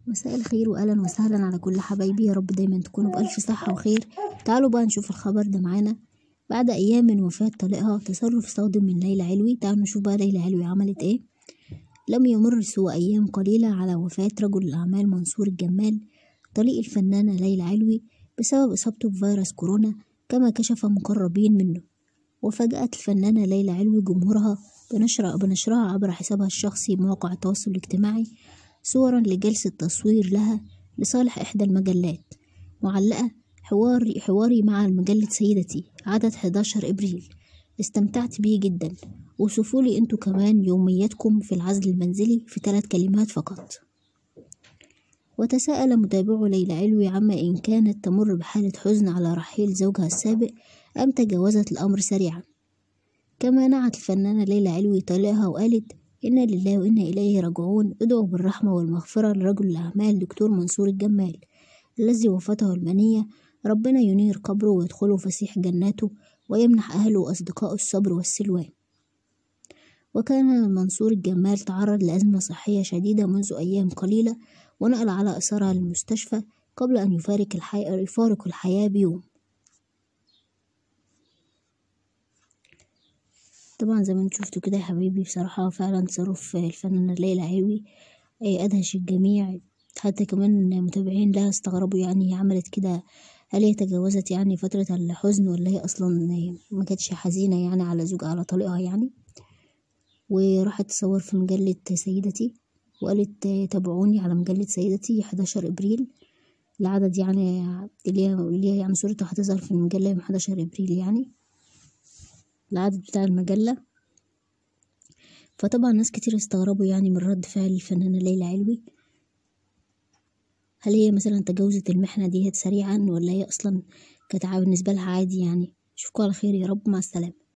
مساء الخير واهلا وسهلا على كل حبايبي يا رب دايما تكونوا بألف صحة وخير تعالوا بقى نشوف الخبر ده معانا بعد ايام من وفاة طليقها تصرف صادم من ليلى علوي تعالوا نشوف بقى ليلى علوي عملت ايه لم يمر سوى ايام قليلة على وفاة رجل الاعمال منصور الجمال طليق الفنانة ليلى علوي بسبب اصابته بفيروس كورونا كما كشف مقربين منه وفاجأت الفنانة ليلى علوي جمهورها بنشر بنشرها عبر حسابها الشخصي بمواقع التواصل الاجتماعي صورا لجلسة تصوير لها لصالح إحدى المجلات معلقة حواري, حواري مع مجلة سيدتي عدد 11 إبريل استمتعت بيه جدا وصفوا لي انتوا كمان يومياتكم في العزل المنزلي في ثلاث كلمات فقط وتساءل متابعو ليلى علوي عما إن كانت تمر بحالة حزن على رحيل زوجها السابق أم تجاوزت الأمر سريعا كما نعت الفنانة ليلى علوي طليقها وقالت إنا لله وإنا إليه راجعون ادعوا بالرحمة والمغفرة لرجل الأعمال دكتور منصور الجمال الذي وفاته المنية ربنا ينير قبره ويدخله فسيح جناته ويمنح أهله وأصدقائه الصبر والسلوان وكان منصور الجمال تعرض لأزمة صحية شديدة منذ أيام قليلة ونقل على أثرها للمستشفى قبل أن يفارق الحياة, يفارق الحياة بيوم طبعا زي ما انتوا شفتوا كده يا حبايبي بصراحة فعلا تصرف الفنانة ليلى علوي أدهش الجميع حتى كمان متابعين لها استغربوا يعني هي عملت كده هل هي تجاوزت يعني فترة الحزن ولا هي أصلا ما كانتش حزينة يعني على زوج على طليقها يعني وراحت تصور في مجلة سيدتي وقالت تابعوني على مجلة سيدتي 11 إبريل العدد يعني اللي هي اللي هي يعني صورتها هتظهر في المجلة يوم 11 إبريل يعني العدد بتاع المجلة فطبعا ناس كتير استغربوا يعني من رد فعل الفنانة ليلى علوي هل هي مثلا تجاوزت المحنة ديت سريعا ولا هي أصلا كانت بالنسبة لها عادي يعني أشوفكوا على خير يا رب مع السلامة